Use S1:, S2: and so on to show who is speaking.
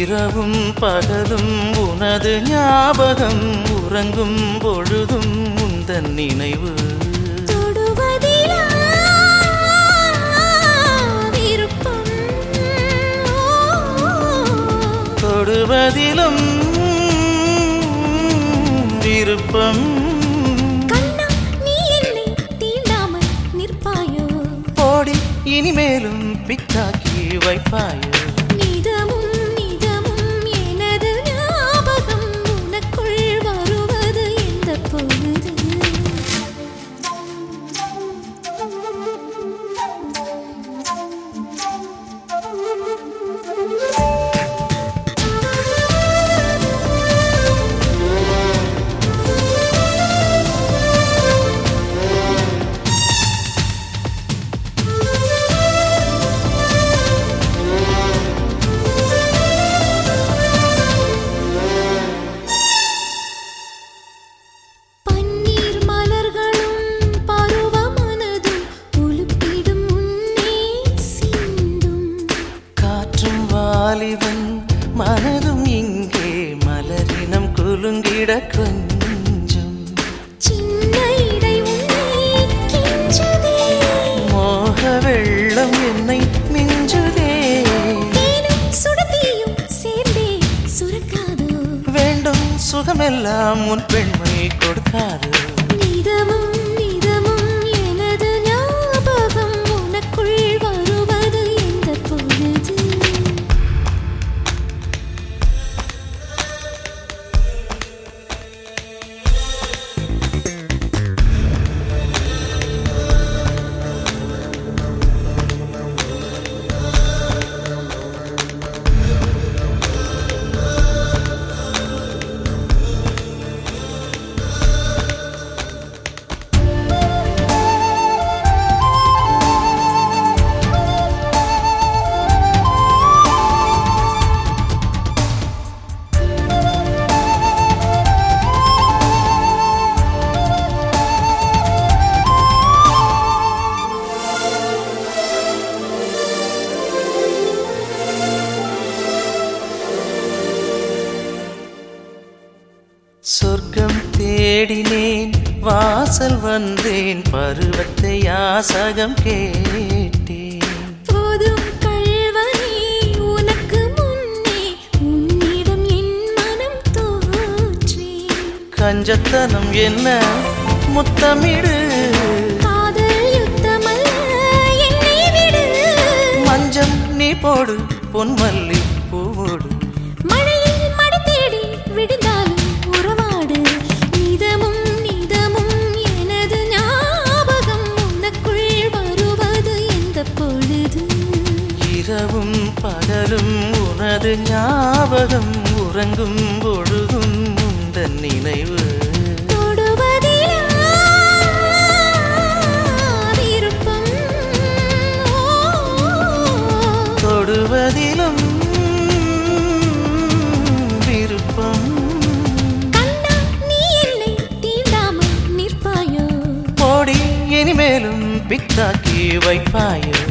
S1: இரவும் பகலும் உனது ஞாபகம் உறங்கும் பொழுதும் உந்தன் நினைவு
S2: தொடுவதிலா விருப்பம்
S1: தொடுவதிலும் விருப்பம்
S2: கண்ணா நீ என்னை தீண்டாமல் நிற்பாயோ
S1: போடி இனிமேலும் பித்தாக்கி வைப்பாயோ
S2: நிதமும் நிதமும் எனது ஞாபகம் உனக்குள் வருவது எந்த பொழுது பன்னீர் மலர்களும் பருவ மனதும் உலுப்பிடும் உன்னே சிந்தும்
S1: காற்றும் வாலிபன் மனதும் இங்கே மலரினம் குலுங்கிட கொஞ்சம்
S2: சின்ன இடை உன்னை கெஞ்சுதே
S1: மோக வெள்ளம் என்னை மிஞ்சுதே
S2: தேனும் சுடத்தீயும் சேர்ந்தே சுரக்காதோ
S1: வேண்டும் சுகமெல்லாம் உன் பெண்மை கொடுக்காது
S2: நிதமும் நிதமும் எனது ஞாபகம் உனக்குள் வருவது எந்த பொழுது
S1: சொர்க்கம் தேடினேன் வாசல் வந்தேன் பருவத்தை யாசகம் கேட்டேன்
S2: போதும் கள்வனே உனக்கு முன்னே உன்னிடம் என் மனம் தோற்றேன்
S1: கஞ்சத்தனம் என்ன முத்தமிடு
S2: காதல் யுத்தமல்ல என்னை விடு
S1: மஞ்சம் நீ போடு பொன்மல்லி பூவோடு
S2: மழையில் மடி தேடி விடுந்தாலும் உறவாடு நிதமும் நிதமும் எனது ஞாபகம் உனக்குள் வருவது எந்த பொழுது
S1: இரவும் பகலும் உனது ஞாபகம் உறங்கும் பொழுதும் உந்தன் நினைவு
S2: தொடுவதிலா விருப்பம்
S1: தொடுவதிலும் விருப்பம்
S2: கண்ணா நீ என்னை தீண்டாமல் நிற்பாயோ
S1: போடி இனிமேலும் பித்தாக்கி வைப்பாயோ